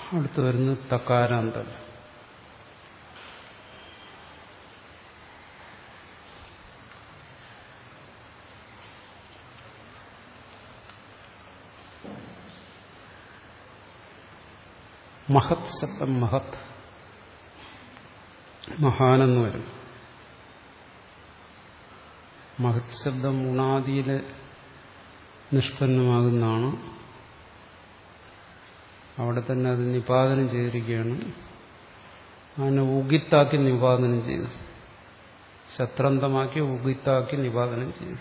അടുത്ത് വരുന്നത് തക്കാരാന്തം മഹത് ശബ്ദം മഹത് മഹാനെന്ന് വരും മഹത് ശബ്ദം ഉണാദിയിലെ നിഷ്പന്നമാകുന്നതാണ് അവിടെ തന്നെ അത് നിപാതനം ചെയ്തിരിക്കുകയാണ് അതിനെ ഉഗിത്താക്കി നിപാതനം ചെയ്തു ശത്രന്തമാക്കി ഉഗിത്താക്കി നിപാതനം ചെയ്തു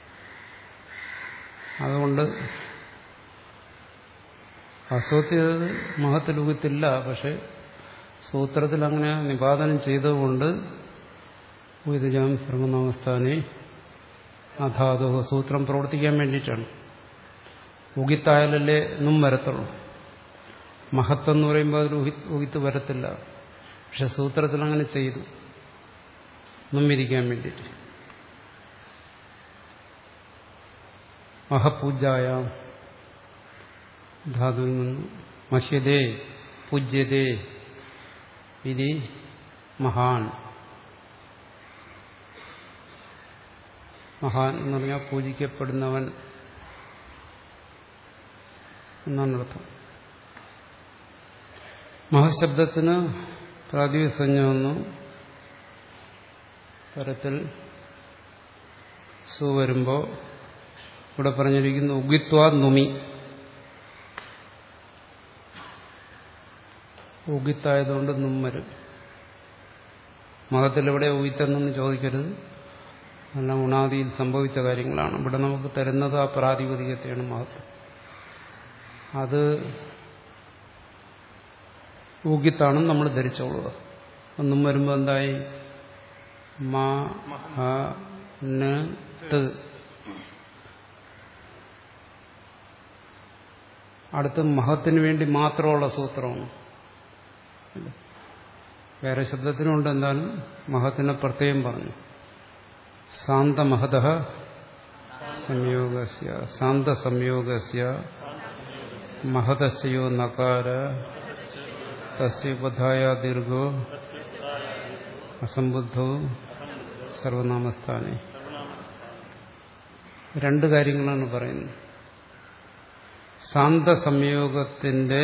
അതുകൊണ്ട് അസോത്യത മഹത്തിൽ ഉഗത്തില്ല പക്ഷെ സൂത്രത്തിൽ അങ്ങനെ നിപാതനം ചെയ്തുകൊണ്ട് ഉയതജാം സർവനാമസ്ഥാനെ അധാതോ സൂത്രം പ്രവർത്തിക്കാൻ വേണ്ടിയിട്ടാണ് ഉഗിത്തായാലല്ലേ നും വരത്തുള്ളൂ മഹത്വം പറയുമ്പോൾ അതിൽ ഉഹിത്ത് വരത്തില്ല പക്ഷെ സൂത്രത്തിൽ അങ്ങനെ ചെയ്തു നുമ്മിരിക്കാൻ വേണ്ടിയിട്ട് മഹപൂജായ ധാതുവിൽ നിന്ന് മഹ്യതേ പൂജ്യതേ ഇതി മഹാൻ മഹാൻ എന്ന് പറഞ്ഞാൽ പൂജിക്കപ്പെടുന്നവൻ എന്നാണ് അർത്ഥം മഹശബ്ദത്തിന് പ്രാതിസഞ്ജ വന്നു പരത്തിൽ സു വരുമ്പോൾ ഇവിടെ പറഞ്ഞിരിക്കുന്നു ഉഗിത്വാ നുമി ഉഗിത്തായതുകൊണ്ട് നും വരും മതത്തിൽ എവിടെ ഉഗിത്തെന്നൊന്ന് ചോദിക്കരുത് എല്ലാം ഉണാദിയിൽ സംഭവിച്ച കാര്യങ്ങളാണ് ഇവിടെ നമുക്ക് തരുന്നത് ആ പ്രാതിപതികത്തെയാണ് മഹത്വം അത് ഊകിത്താണെന്ന് നമ്മൾ ധരിച്ചോളുക ഒന്നും വരുമ്പോൾ എന്തായി മാ ഹ ന ത് അടുത്ത് മഹത്തിന് വേണ്ടി മാത്രമുള്ള സൂത്രമാണ് വേറെ ശബ്ദത്തിനുണ്ട് എന്തായാലും മഹത്തിനെ പ്രത്യേകം പറഞ്ഞു ശാന്തമഹത സംയോഗസ്യ ശാന്തസംയോഗസ്യ മഹതസ്യോ നകാര തസ്യുപധായ ദീർഘോ അസംബുദ്ധോ സർവനാമസ്ഥാനെ രണ്ട് കാര്യങ്ങളാണ് പറയുന്നത് ശാന്തസംയോഗത്തിന്റെ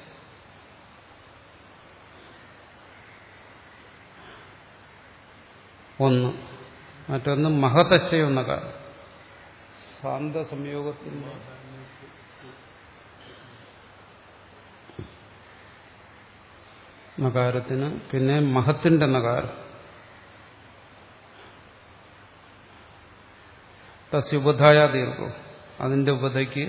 ഒന്ന് മറ്റൊന്ന് മഹതശയോ നകാരം ശാന്തസംയോഗത്തിന്റെ നകാരത്തിന് പിന്നെ മഹത്തിന്റെ നകാരം തസ്യുപധായ ദീർഘം അതിന്റെ ഉപതയ്ക്ക്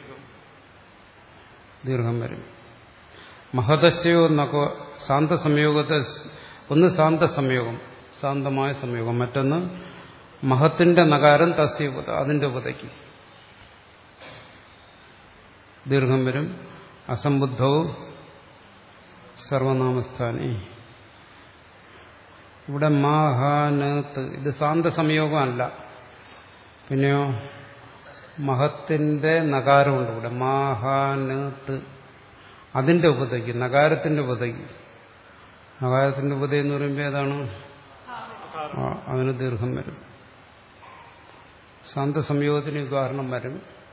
ദീർഘം വരും മഹദശയോ നക ശാന്തസംയോഗത്തെ ഒന്ന് ശാന്തസംയോഗം ശാന്തമായ സംയോഗം മറ്റൊന്ന് മഹത്തിന്റെ നകാരം തസ്യുപത അതിന്റെ ഉപതയ്ക്ക് ദീർഘം വരും അസംബുദ്ധവും സർവനാമസ്ഥാനി ഇവിടെ മാഹാനത്ത് ഇത് ശാന്തസംയോഗമല്ല പിന്നെയോ മഹത്തിന്റെ നകാരമുണ്ട് ഇവിടെ മാഹാനത്ത് അതിന്റെ ഉപതയ്ക്ക് നകാരത്തിന്റെ ഉപതയ്ക്ക് നകാരത്തിന്റെ ഉപത എന്ന് പറയുമ്പോൾ ഏതാണ് അതിന് ദീർഘം വരും ശാന്തസംയോഗത്തിന് ഉദാഹരണം വരും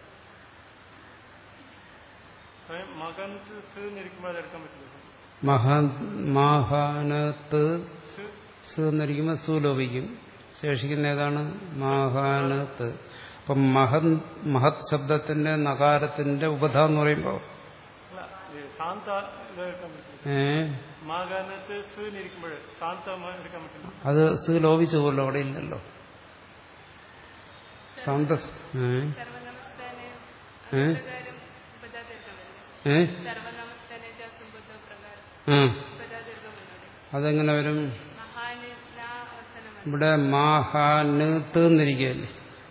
മഹാനത്ത് എന്നിരിക്കുമ്പോൾ സുലോപിക്കും ശേഷിക്കുന്ന ഏതാണ് മഹാനത്ത് അപ്പം മഹത് മഹത് ശബ്ദത്തിന്റെ നകാരത്തിന്റെ ഉപധ എന്ന് പറയുമ്പോൾ ഏ അത് സു ലോപിച്ചു പോലോ അവിടെ ഇല്ലല്ലോ ശാന്ത ഏ ഏ അതെങ്ങനെ വരും ഇവിടെ മാഹാനത്ത് എന്നിരിക്കുകയല്ലേ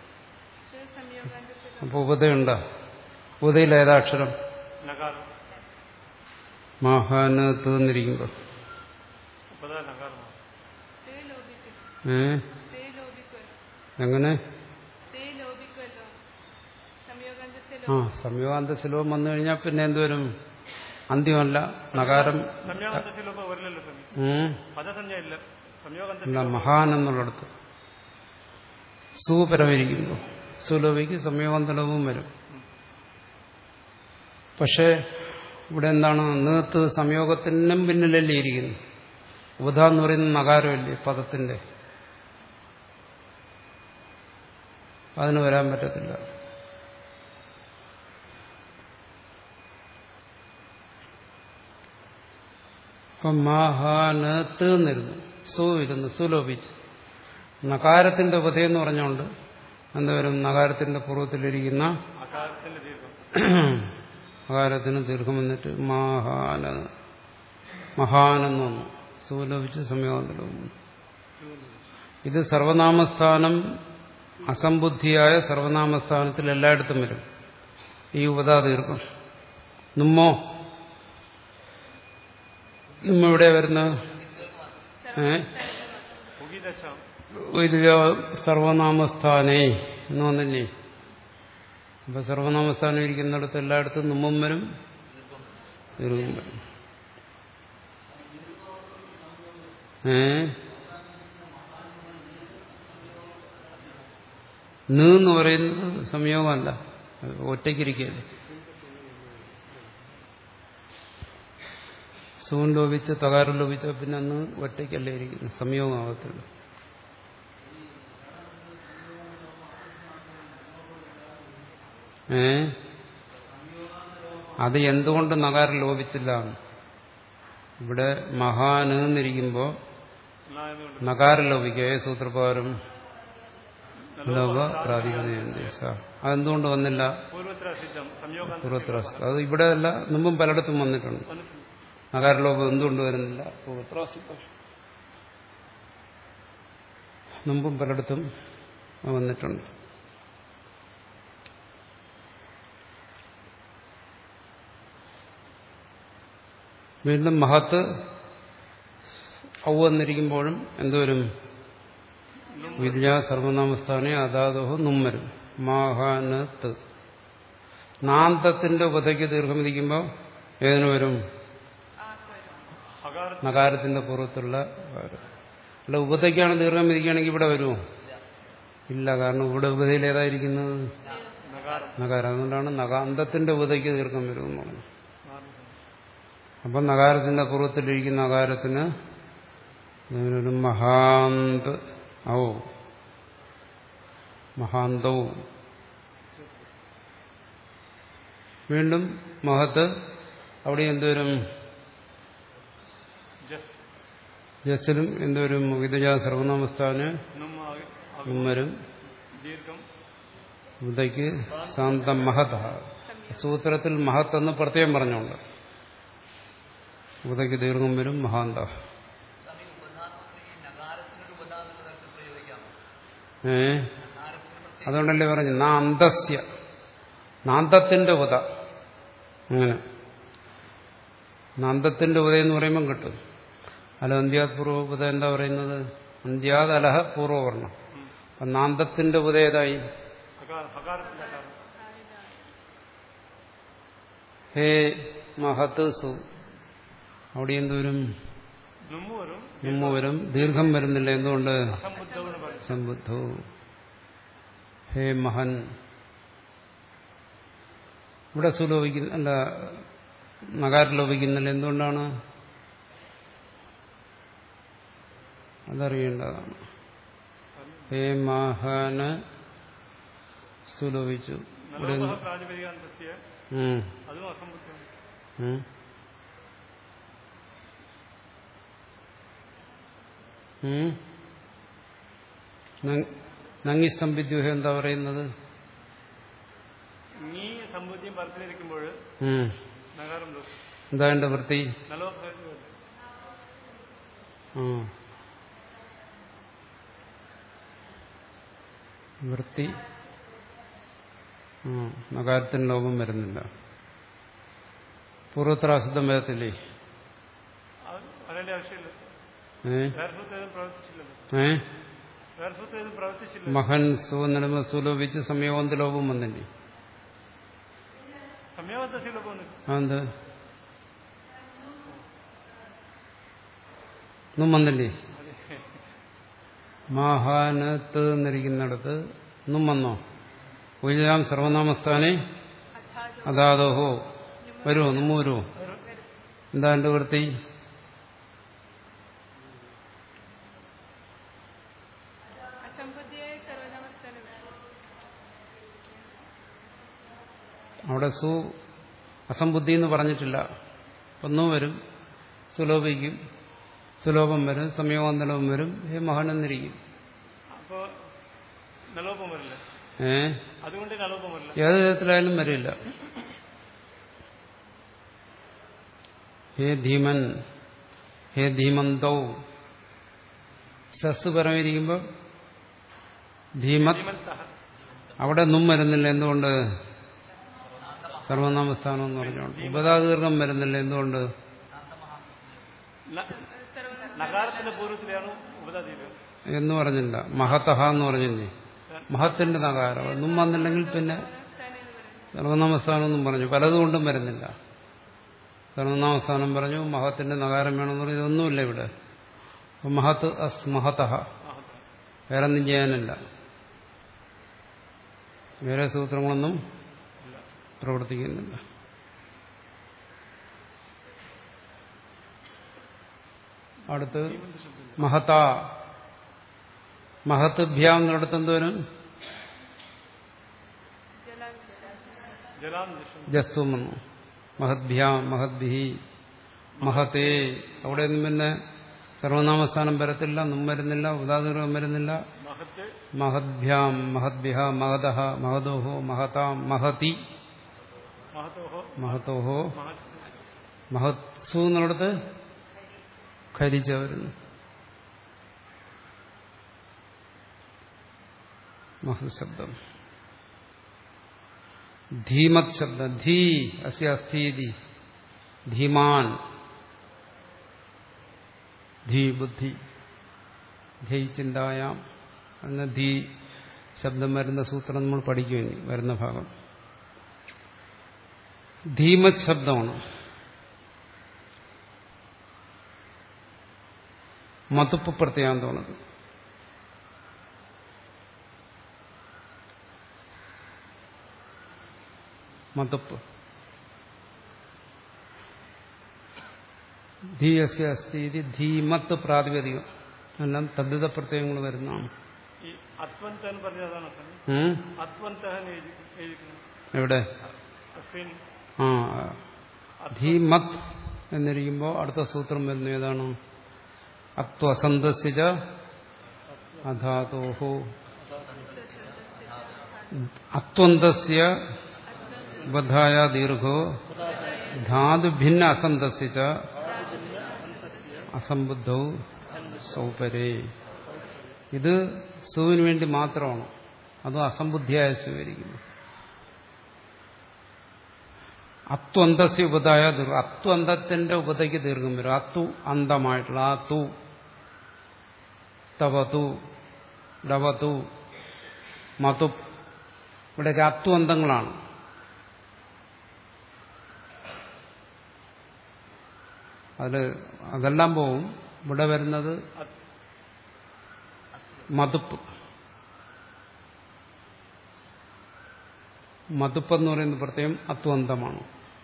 അപ്പൊ ഉപതയുണ്ടോ ഉപതയിൽ ഏതാക്ഷരം മാഹാനത്ത് എന്നിരിക്കുമ്പോ ഏ എങ്ങനെ ആ സംയോഗാന്ത ശിലോം വന്നു കഴിഞ്ഞാൽ പിന്നെ എന്തുവരും അന്ത്യമല്ല നകാരം സംയോഗാന്തശീലപ്പോ വരില്ലല്ലോ സ്വാമി ഉം, പദസഞ്ജ ഇല്ല സംയോഗാന്ത എന്താ മഹാൻ എന്നുള്ളിടത്ത് സുപരമിരിക്കുന്നു സുലോപിക്ക് സംയോഗന്തലവും വരും പക്ഷേ ഇവിടെ എന്താണ് നേത്ത് സംയോഗത്തിനും പിന്നിലല്ലേ ഇരിക്കുന്നു ഉപധ എന്ന് പറയുന്ന നകാരമല്ലേ പദത്തിന്റെ അതിന് വരാൻ പറ്റത്തില്ല അപ്പം മഹാനത്ത് എന്നിരുന്നു സു ഇരുന്നു സുലോപിച്ച് നകാരത്തിന്റെ ഉപധയെന്ന് പറഞ്ഞുകൊണ്ട് എന്തായാലും നകാരത്തിന്റെ പൂർവ്വത്തിലിരിക്കുന്ന അകാരത്തിന്റെ ദീർഘം അകാരത്തിന് ദീർഘം വന്നിട്ട് മഹാന മഹാനെന്ന് വന്നു സുലോപിച്ച് സംയോഗത്തിലും ഇത് സർവനാമസ്ഥാനം അസംബുദ്ധിയായ സർവനാമസ്ഥാനത്തിൽ എല്ലായിടത്തും വരും ഈ ഉപതാ ദീർഘം നുമ്മോ നമ്മ ഇവിടെ വരുന്നത് ഏ ഉഗിദശാം വൈദിക സർവനാമസ്ഥാനേ എന്ന് വന്നില്ലേ അപ്പൊ സർവനാമസ്ഥാനം ഇരിക്കുന്നിടത്ത് എല്ലായിടത്തും നുമ്പും വരും ദീർഘം വരും ഏ ന് എന്ന് പറയുന്നത് സംയോഗമല്ല അത് ഒറ്റയ്ക്കിരിക്കുകയല്ലേ സൂൻ ലോപിച്ച് തകാരം ലോപിച്ച പിന്നെ അന്ന് ഒറ്റയ്ക്കല്ലേ ഇരിക്കുന്നു സംയോഗമാകത്തുള്ളൂ ഏ അത് എന്തുകൊണ്ട് നഗാരം ലോപിച്ചില്ല ഇവിടെ മഹാന് എന്നിരിക്കുമ്പോൾ എന്നായതുകൊണ്ട് നഗാരം ലോപിക്കുക ഏ സൂത്രപ്രകാരം ലോപ പ്രാതിപതിക അതെന്തുകൊണ്ട് വന്നില്ല പൂർവത്ര സിദ്ധം സംയോഗാന്ത പൂർവത്രാസ്ത അത് ഇവിടെ അല്ല മുമ്പും പലയിടത്തും വന്നിട്ടുണ്ട് വന്നിട്ടുണ്ട് നഗാരലോപം എന്തുകൊണ്ട് വരുന്നില്ല പൂർവത്രാസിദ്ധം മുമ്പും പലയിടത്തും വന്നിട്ടുണ്ട് വീണ്ടും മഹത്ത് ഔ എന്നിരിക്കുമ്പോഴും എന്തുവരും വിദ്യ സർവനാമസ്ഥാനെ അതാദോഹ നുമ്മരും മാഹാനത്ത് നാന്തത്തിന്റെ ഉപതയ്ക്ക് ദീർഘമിരിക്കുമ്പോൾ ഏതിനു വരും അകാര നകാരത്തിന്റെ പുറത്തുള്ള അല്ല ഉപതയ്ക്കാണ് ദീർഘം ഇരിക്കുകയാണെങ്കിൽ ഇവിടെ വരുമോ ഇല്ല കാരണം ഇവിടെ ഉപതയിൽ ഏതായിരിക്കുന്നത് നകാരം നകാരം അതുകൊണ്ടാണ് നകാന്തത്തിന്റെ ഉപതയ്ക്ക് ദീർഘം വരും എന്ന് പറഞ്ഞു മാറുന്നു. അപ്പം നകാരത്തിന്റെ പൂർവ്വത്തിലിരിക്കുന്ന നകാരത്തിന് ഇതിനൊരു മഹാന്ത് ഔ മഹാന്തവും വീണ്ടും മഹത്ത് അവിടെ എന്തുവരും ജസ് ജസ്സിലും എന്തുവരും വിദജ സർവനാമസ്ഥാന് നും ആകെ- ആകെ ഉമ്മരും ദീർഘം ഉദയ്ക്ക് ശാന്തം മഹത സൂത്രത്തിൽ മഹത്ത് എന്ന് പ്രത്യേകം പറഞ്ഞുണ്ട് ഉദയ്ക്ക് ദീർഘം വരും മഹാന്ത സ്വാമി ഉപധാനത്തിന് ഈ നഗാരത്തിനൊരു ഉപധാനം തരത്തിൽ പ്രയോഗിക്കാം ഏ നഗാരത്തിന് പ്രത്യേക അതുകൊണ്ടല്ലേ പറഞ്ഞു നാന്തസ്യ നാന്തത്തിന്റെ ഉദ അങ്ങനെ നാന്തത്തിന്റെ ഉദ എന്ന് പറയുമ്പം കിട്ടും അല്ല അന്ത്യാത് പൂർവ്വപുത എന്താ പറയുന്നത് അന്ത്യാത് അലഹ പൂർവ്വവർണ്ണം അപ്പം നാന്തത്തിന്റെ ഉദ ഏതായി അകാരം അകാരത്തിന്റെ അകാരം ഹേ മഹത്ത് സു അവിടെ എന്തോരും നുമ്മു വരും നമ്മ വരും ദീർഘം വരുന്നില്ല എന്തുകൊണ്ട് അസംബുദ്ധവന് പറയും സമ്പുദ്ധോ ഹേ മഹൻ ഇവിടെ സുലോപിക്കുന്ന അല്ല നഗാരം ലോപിക്കുന്നില്ല എന്തുകൊണ്ടാണ് അതറിയേണ്ടതാണ് ഹേ മഹന് സുലോപിച്ചു ഇവിടെ നലോപഹ പ്രാതിപതികാന്തസ്യ ഉം, അതും അസംബുദ്ധം ഉം. ഉം. നങ്- നങ്ങി സംവിദ്യൂഹ എന്താ പറയുന്നത് നീ സമ്പൂജ്യം പരത്തിലിരിക്കുമ്പോൾ ഉം. നഗാരം ദോഷം എന്താ എന്റെ വൃത്തി നലോപഹ ആ. വൃത്തി ആ, നഗാരത്തിന് ലോപം വരുന്നില്ല പൂർവത്രാസിദ്ധം വരത്തില്ലേ അതിന്റെ ആവശ്യമില്ല ഏ വേറെ സൂത്രം ഏതും പ്രവർത്തിച്ചില്ലല്ലോ ഏ വേറെ സൂത്രം ഏതും പ്രവർത്തിച്ചില്ല മഹൻ സുവന്നിടമ സുലോപിച്ച് സംയോഗന്ത ലോപം വന്നില്ലേ സംയോഗത്തെ ശീലം പോകുന്നു അതെന്ത് ഒന്നും വന്നില്ലേ മഹാനത്ത് എന്നിരിക്കുന്നിടത്ത് ഒന്നും വന്നോ ഉയരാം സർവനാമസ്ഥാനെ അതാതോഹോ വരുമോ നമ്മ വരുമോ എന്താ എന്റെ വൃത്തി അസംബുദ്ധിയായ സർവനാമസ്ഥാനം അവിടെ സു അസംബുദ്ധി എന്ന് പറഞ്ഞിട്ടില്ല ഒന്നും വരും സുലോഭിക്കും സുലോഭം വരും സമയവാന്തലവും വരും ഹേ മഹാൻ എന്നിരിക്കും അപ്പോ നലോപം വരില്ല ഏ അതുകൊണ്ട് നലോപം വരില്ല ഏത് വിധത്തിലായാലും വരില്ല ഹേ ധീമൻ ഹേ ധീമന്തൗ സസ് പറഞ്ഞിരിക്കുമ്പോൾ ധീമത് ധീമന്തഃ. അവിടെ നും വരുന്നില്ല എന്തുകൊണ്ട് സർവനാമസ്ഥാനം എന്ന് പറഞ്ഞുകൊണ്ട് ഉപതാകീർണം വരുന്നില്ല എന്തുകൊണ്ട് ന- നഗാരത്തിന്റെ പൂർവ്വത്തിലാണ് ഉപതാദീപം എന്ന് പറഞ്ഞില്ല മഹതഹ എന്ന് പറഞ്ഞില്ലേ മഹത്തിന്റെ നകാരം ഒന്നും വന്നില്ലെങ്കിൽ പിന്നെ സർവനാമസ്ഥാനം എന്നും പറഞ്ഞു പലതുകൊണ്ടും വരുന്നില്ല സർവനാമസ്ഥാനം പറഞ്ഞു മഹത്തിന്റെ നകാരം വേണമെന്ന് പറഞ്ഞു ഇതൊന്നുമില്ല ഇവിടെ അപ്പൊ മഹത്ത് അസ് മഹതഹ വേറെ ഒന്നും ചെയ്യാനില്ല വേറെ സൂത്രങ്ങളൊന്നും പ്രവർത്തിക്കുന്നില്ല അടുത്ത് മഹത മഹത്ഭ്യാം എന്നിടത്ത് എന്തോരും ജലാംശം ജസ്തും വന്നു മഹദ്ഭ്യാം മഹദ്ഭി മഹത്തേ അവിടെ ഒന്നും പിന്നെ സർവനാമസ്ഥാനം വരത്തില്ല നും വരുന്നില്ല ഉദാഹരണം വരുന്നില്ല മഹത്ത് മഹദ്ഭ്യാം മഹദ്ഭ്യ മഹതഃ മഹദോഹോ മഹതാം മഹതി മഹത്തോഹോ മഹത്തോഹോ മഹത്ത് മഹത്സു എന്നിടത്ത് ഖരിച്ച വരുന്നു മഹത് ശബ്ദം ധീമത് ശബ്ദം ധീ അസ്യ അസ്ഥീതി ധീമാൻ ധീ ബുദ്ധി ധീ ചിന്തായാം എന്ന ധീ ശബ്ദം വരുന്ന സൂത്രം നമ്മൾ പഠിക്കും ഇനി വരുന്ന ഭാഗം ധീമത് ശബ്ദമാണ് മതുപ്പ് പ്രത്യാന്തമാണത് മതുപ്പ് ധീയസ്യ അസ്തി ഇത് ധീമത്ത് പ്രാതിപതികം എല്ലാം തദ്ധിത പ്രത്യയങ്ങൾ വരുന്നതാണ് ഈ അത്വന്ത എന്ന് പറഞ്ഞതാണ് സ്വാമി ഉം? അത്വന്ത എന്ന് എഴുതി- എഴുതിക്കണം എവിടെ അസ്വിൻ ആ ധീമത് എന്നിരിക്കുമ്പോൾ അടുത്ത സൂത്രം വരുന്നു ഏതാണ് അത്വസന്തസിജ അധാതോഹോ അത്വന്തസ്യ ബധായ ദീർഘോ ധാതു ഭിന്ന അസന്തസിച്ച അസംബുദ്ധൗ സൗപരേ ഇത് സുവിന് വേണ്ടി മാത്രമാണ് അതും അസംബുദ്ധിയായ സ്വീകരിക്കുന്നു അത്വന്തസ്യ ഉപതായ ദീർഘം അത്വന്തത്തിന്റെ ഉപതയ്ക്ക് ദീർഘം വരും അത്തു അന്തമായിട്ടുള്ള ആ തു തവതു ഡവതു മതു ഇവിടെയൊക്കെ അത്വന്തങ്ങളാണ് അതിൽ അതെല്ലാം പോവും ഇവിടെ വരുന്നത് മതുപ്പ് മതുപ്പ് എന്ന് പറയുന്ന പ്രത്യേകം അത്വന്തമാണ്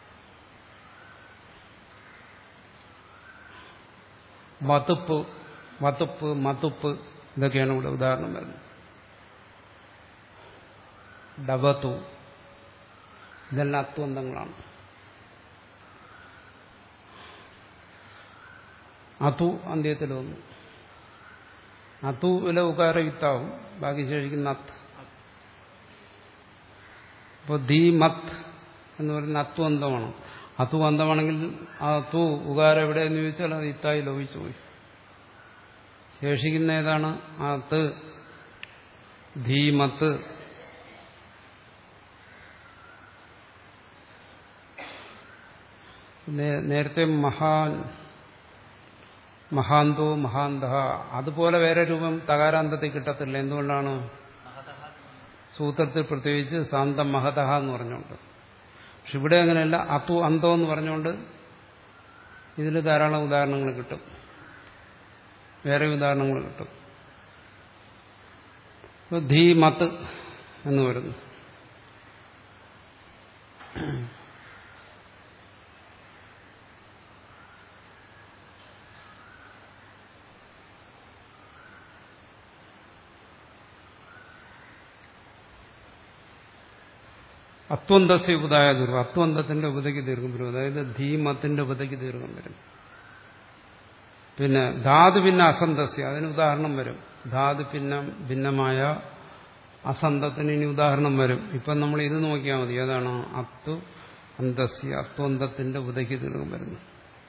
വതുപ്പ് വതുപ്പ് മതുപ്പ് ഇതൊക്കെയാണ് ഇവിടെ ഉദാഹരണം വരുന്നത് ഡബത്തു ഇതെല്ലാം അത്വന്തങ്ങളാണ് അതു അന്ത്യത്തിൽ വന്നു അതുവിലെ ഉകാരയുക്താവും ബാക്കി ശേഷിക്കുന്ന അത്ത് അപ്പോൾ ദീ മത്ത് എന്ന് പറയുന്ന അത്വന്തമാണ് അത്വന്തമാണെങ്കിൽ ആ തു ഉകാരം എവിടെയെന്ന് ചോദിച്ചാൽ അത് ഇത്തായി ലോപിച്ചു പോയി ശേഷിക്കുന്ന ഏതാണ് ആ ത് ധീമത്ത് നേ- നേരത്തെ മഹാൻ മഹാന്തോ മഹാന്ത അതുപോലെ വേറെ രൂപം തകാരാന്തത്തിൽ കിട്ടത്തില്ല എന്തുകൊണ്ടാണ് സൂത്രത്തിൽ പ്രത്യേകിച്ച് സാന്തം മഹതഹ എന്ന് പറഞ്ഞുകൊണ്ട് പക്ഷെ ഇവിടെ അങ്ങനെയല്ല അതു അന്തോ എന്ന് പറഞ്ഞുകൊണ്ട് ഇതിൽ ധാരാളം ഉദാഹരണങ്ങൾ കിട്ടും വേറെ ഉദാഹരണങ്ങൾ കിട്ടും ഇപ്പൊ ധീ മത്ത് എന്ന് വരുന്നു അത്വന്തസ്യ ഉപതായ ദീർഘം അത്വന്തത്തിന്റെ ഉപതയ്ക്ക് ദീർഘം വരും അതായത് ധീമത്തിന്റെ ഉപതയ്ക്ക് ദീർഘം വരും പിന്നെ ധാതു ഭിന്ന അസന്തസ്യ അതിന് ഉദാഹരണം വരും ധാതു ഭിന്നം ഭിന്നമായ അസന്തത്തിന് ഇനി ഉദാഹരണം വരും ഇപ്പം നമ്മൾ ഇത് നോക്കിയാൽ മതി ഏതാണ് അത്തു അന്തസ്യ അത്വന്തത്തിന്റെ ഉപതയ്ക്ക് ദീർഘം വരുന്നു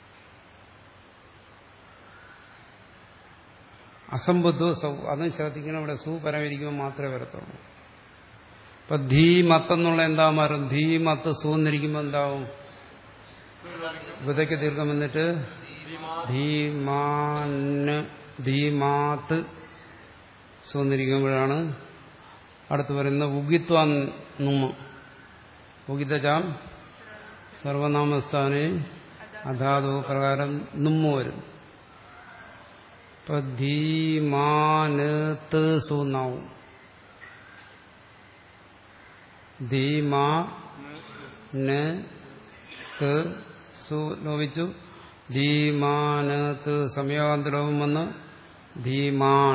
അസംബുദ്ധ സൗ അതും ശ്രദ്ധിക്കണം ഇവിടെ സു പരമിരിക്കുമ്പോൾ മാത്രമേ വരത്തുള്ളൂ ഇപ്പൊ ധീമത്തെന്നുള്ള എന്താ മാറും ധീമത്ത് സൂന്നിരിക്കുമ്പോൾ എന്താവും ഉപതയ്ക്ക് ദീർഘം വന്നിട്ട് ധീമാന് ധീമാത്ത് സൂന്നിരിക്കുമ്പോഴാണ് അടുത്ത് വരുന്ന ഉഗിത്വ നുമ്മ ഉഗിതജാം സർവനാമസ്ഥാനെ അധാതു പ്രകാരം നുമ്മ വരും ഇപ്പൊ ധീമാനത്ത് സൂന്നാവും ധീമാ ന് ത് സു ലോപിച്ചു ധീമാനത്ത് സമയാന്തരവും വന്ന് ധീമാൻ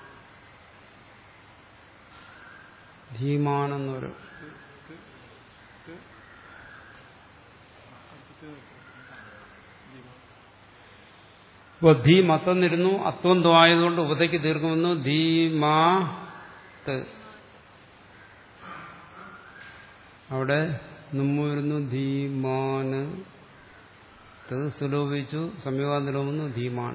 ധീമാൻ എന്ന് വരും ഇപ്പൊ ധീ മത്തന്നിരുന്നു അത്വന്തമായതുകൊണ്ട് ഉപതയ്ക്ക് ദീർഘമെന്നു ധീമാ ത് അവിടെ നമ്മു വരുന്നു ധീമാന് ത് സുലോഭിച്ചു സംയോഗാന്തരം വന്നു ധീമാൻ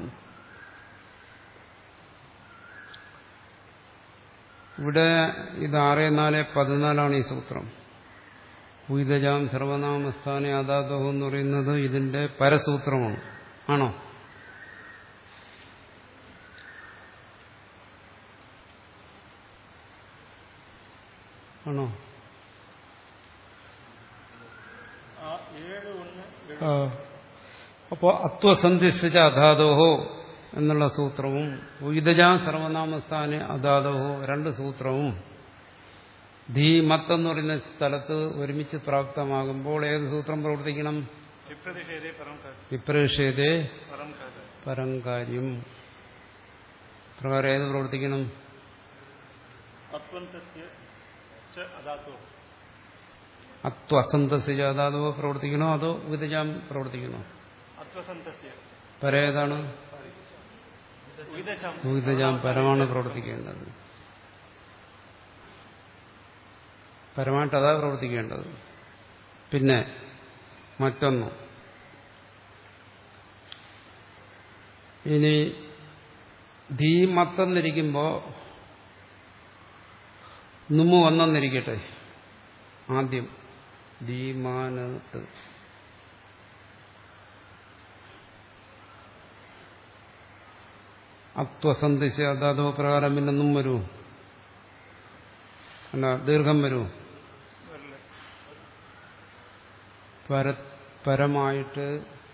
ഇവിടെ ഇത് ആറ് നാല് പതിനാലാണ് ഈ സൂത്രം ഉയിതജാം സർവനാമസ്ഥാനെ അദാതഹോ എന്ന് പറയുന്നത് ഇതിന്റെ പരസൂത്രമാണ് ആണോ ആണോ ആ ഏഴ് ഒന്ന് ആ. അപ്പോ അത്വസന്ധിസ്ഥിച്ച അധാതോഹോ എന്നുള്ള സൂത്രവും ഉയിതജാ സർവനാമസ്ഥാനെ അധാതോഹോ രണ്ട് സൂത്രവും ധീമത്ത് എന്ന് പറയുന്ന സ്ഥലത്ത് ഒരുമിച്ച് പ്രാപ്തമാകുമ്പോൾ ഏത് സൂത്രം പ്രവർത്തിക്കണം വിപ്രതിഷേധേ പരം കാര്യം വിപ്രതിഷേധേ പരം കാര്യം പരം കാര്യം പ്രകാരം ഏത് പ്രവർത്തിക്കണം അത്വന്തസ്യ ച അദാത്തോ അത്വസന്തസിച്ച അധാതോ പ്രവർത്തിക്കണോ അതോ ഉയിതജാം പ്രവർത്തിക്കണോ അത്വസന്തസ്യ പരേതാണ് ഉയിതശം ഊഹിതജാം പരമാണ് പ്രവർത്തിക്കേണ്ടത് പരമായിട്ട് അതാ പ്രവർത്തിക്കേണ്ടത് പിന്നെ മറ്റൊന്ന് ഇനി ധീമത്തെന്നിരിക്കുമ്പോ നുമ്മു വന്നെന്നിരിക്കട്ടെ ആദ്യം ധീമാനത്ത് അത്വസന്ധിച്ച് അതാതോ പ്രകാരം പിന്നൊന്നും വരൂ അല്ല ദീർഘം വരൂ വരില്ല പര പരമായിട്ട്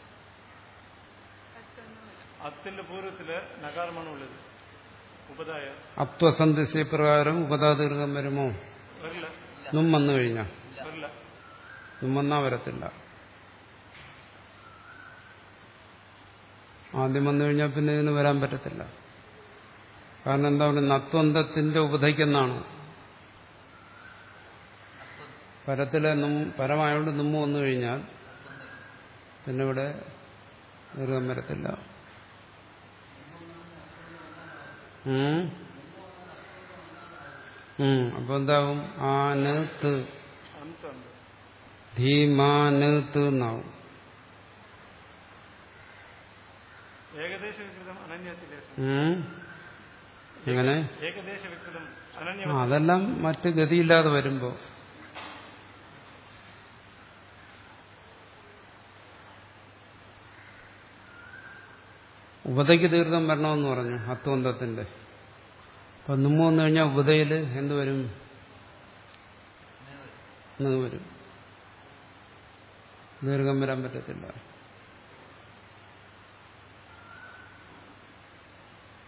അത്തിന്റെ പൂർവ്വത്തില് നകാരമാണ് ഉള്ളത് ഉപതായ അത്വസന്ധിച്ച് പ്രകാരം ഉപതാ ദീർഘം വരുമോ വരില്ല നും വന്നു കഴിഞ്ഞാൽ വരില്ല നും വന്നാ വരത്തില്ല ആദ്യം വന്നു കഴിഞ്ഞാൽ പിന്നെ ഇതിന് വരാൻ പറ്റത്തില്ല കാരണം എന്താ പറയുക നത്വന്തത്തിന്റെ ഉപതയ്ക്കെന്നാണ് പരത്തിലെ നും പരമായോണ്ട് നുമ്മ വന്നു കഴിഞ്ഞാൽ പിന്നെ ഇവിടെ ദീർഘം വരത്തില്ല ഉം. ഉം. അപ്പൊ എന്താവും ആനത്ത് അന്തണ്ട് ധീമാനത്ത് എന്നാവും ഏകദേശ വികൃതം അനന്യത്തിലെ ഉം. എങ്ങനെ ഏകദേശ വികൃതം ആ, അനന്യ അതെല്ലാം മറ്റ് ഗതിയില്ലാതെ വരുമ്പോ ഉപതയ്ക്ക് ദീർഘം വരണമെന്ന് പറഞ്ഞു അത്വന്തത്തിന്റെ അപ്പൊ നുമ്മ വന്നു കഴിഞ്ഞാൽ ഉപതയിൽ എന്ത് വരും ന് വരും ദീർഘം വരാൻ പറ്റത്തില്ല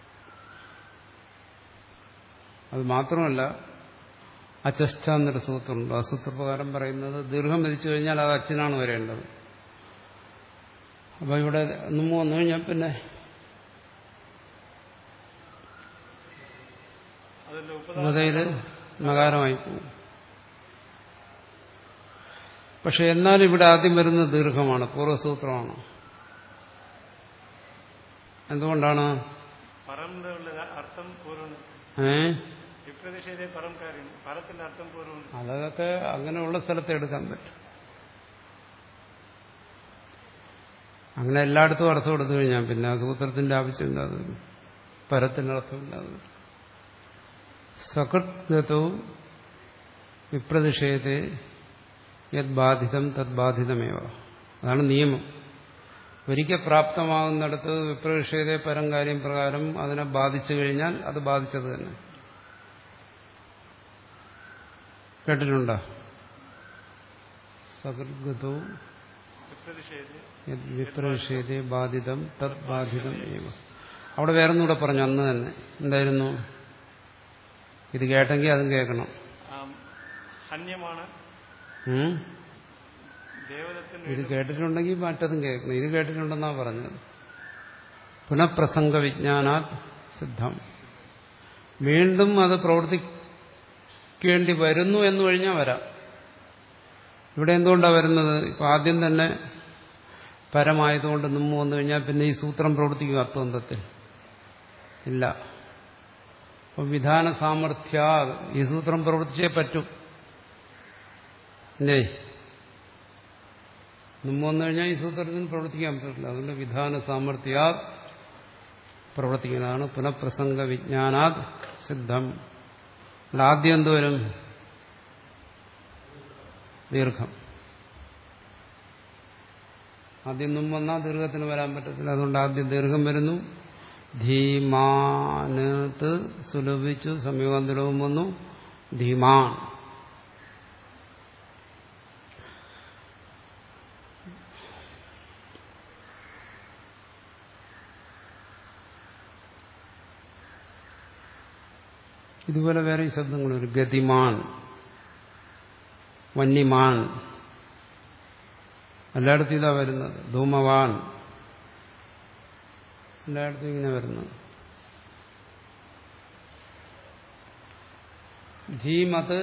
അത് മാത്രമല്ല അച്ചസ്ഥ എന്നൊരു സൂത്രമുണ്ട് ആ സൂത്രപ്രകാരം പറയുന്നത് ദീർഘം വിധിച്ചു കഴിഞ്ഞാൽ അത് അച്ഛനാണ് വരേണ്ടത് അപ്പോൾ ഇവിടെ നമ്മ വന്നു കഴിഞ്ഞാൽ പിന്നെ അതിന്റെ ഉപതയിൽ നകാരമായി പോകും പക്ഷെ എന്നാൽ ഇവിടെ ആദ്യം വരുന്ന ദീർഘമാണ് പൂർവ്വസൂത്രമാണ് എന്തുകൊണ്ടാണ് പറന്റെ ഉള്ള അർത്ഥം പൂർവ്വം ഏ വിപ്രതിഷേധ പരം കാര്യം പരത്തിന്റെ അർത്ഥം പൂർവ്വം അതൊക്കെ അങ്ങനെയുള്ള സ്ഥലത്ത് എടുക്കാൻ പറ്റും അങ്ങനെ എല്ലായിടത്തും അർത്ഥം എടുത്തു കഴിഞ്ഞാൽ പിന്നെ ആ സൂത്രത്തിന്റെ ആവശ്യമില്ലാതെ വരും. പരത്തിന് അർത്ഥമില്ലാതെ വരും. സകൃത്വവും വിപ്രതിഷേധത്തെ യത് ബാധിതം തത് ബാധിതമേവ അതാണ് നിയമം ഒരിക്കൽ പ്രാപ്തമാകുന്നിടത്ത് വിപ്രതിഷേധ പരം കാര്യം പ്രകാരം അതിനെ ബാധിച്ചു കഴിഞ്ഞാൽ അത് ബാധിച്ചത് തന്നെ കേട്ടിട്ടുണ്ടോ സകൃത്വവും വിപ്രതിഷേധ യത് വിപ്രതിഷേധേ ബാധിതം തത് ബാധിതം ഏവ അവിടെ വേറൊന്നുകൂടെ പറഞ്ഞു അന്ന് തന്നെ എന്തായിരുന്നു ഇത് കേട്ടെങ്കിൽ അതും കേൾക്കണം ഹന്യമാണ് ഉം? ദേവതത്തിന് ഇത് കേട്ടിട്ടുണ്ടെങ്കിൽ മറ്റതും കേൾക്കണം ഇത് കേട്ടിട്ടുണ്ടെന്നാ പറഞ്ഞത് പുനഃപ്രസംഗ വിജ്ഞാനാത് സിദ്ധം വീണ്ടും അത് പ്രവർത്തിക്കേണ്ടി വരുന്നു എന്ന് കഴിഞ്ഞാൽ വരാം ഇവിടെ എന്തുകൊണ്ടാണ് വരുന്നത് ഇപ്പൊ ആദ്യം തന്നെ പരമായതുകൊണ്ട് മുമ്പ് വന്നു കഴിഞ്ഞാൽ പിന്നെ ഈ സൂത്രം പ്രവർത്തിക്കും അത്വന്തത്തിൽ ഇല്ല അപ്പൊ വിധാന സാമർഥ്യ ഈ സൂത്രം പ്രവർത്തിച്ചേ പറ്റൂ ഇല്ലേ മുമ്പ് വന്നു കഴിഞ്ഞാൽ ഈ സൂത്രത്തിന് പ്രവർത്തിക്കാൻ പറ്റില്ല അതുകൊണ്ട് വിധാന സാമർഥ്യാ പ്രവർത്തിക്കുന്നതാണ് പുനഃപ്രസംഗ വിജ്ഞാനാത് സിദ്ധം ഇവിടെ ആദ്യം എന്തുവരും ദീർഘം ആദ്യം മുമ്പ് വന്നാൽ ദീർഘത്തിന് വരാൻ പറ്റത്തില്ല അതുകൊണ്ട് ആദ്യം ദീർഘം വരുന്നു ധീമാനത്ത് സുലഭിച്ചു സമീകാന്തരവും വന്നു ധീമാൻ ഇതുപോലെ വേറെ ശബ്ദങ്ങളൊരു ഗതിമാൻ വന്യമാൻ എല്ലായിടത്തും ഇതാ വരുന്നത് ധൂമവാൻ എല്ലായിടത്തും ഇങ്ങനെ വരുന്നത് ധീമത്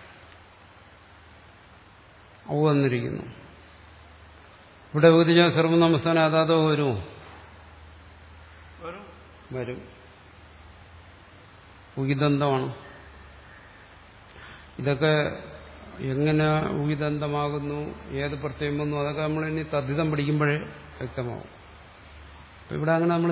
ഔ വന്നിരിക്കുന്നു ഇവിടെ ഉപതിച്ച സർവനമസ്ഥാനം അതാതോ വരുമോ വരും വരും ഉകിതന്തമാണ് ഇതൊക്കെ എങ്ങനെ ഉകിതന്തമാകുന്നു ഏത് പ്രത്യേകം വന്നു അതൊക്കെ നമ്മൾ ഇനി തദ്ധിതം പഠിക്കുമ്പോഴേ വ്യക്തമാവും അപ്പൊ ഇവിടെ അങ്ങനെ നമ്മൾ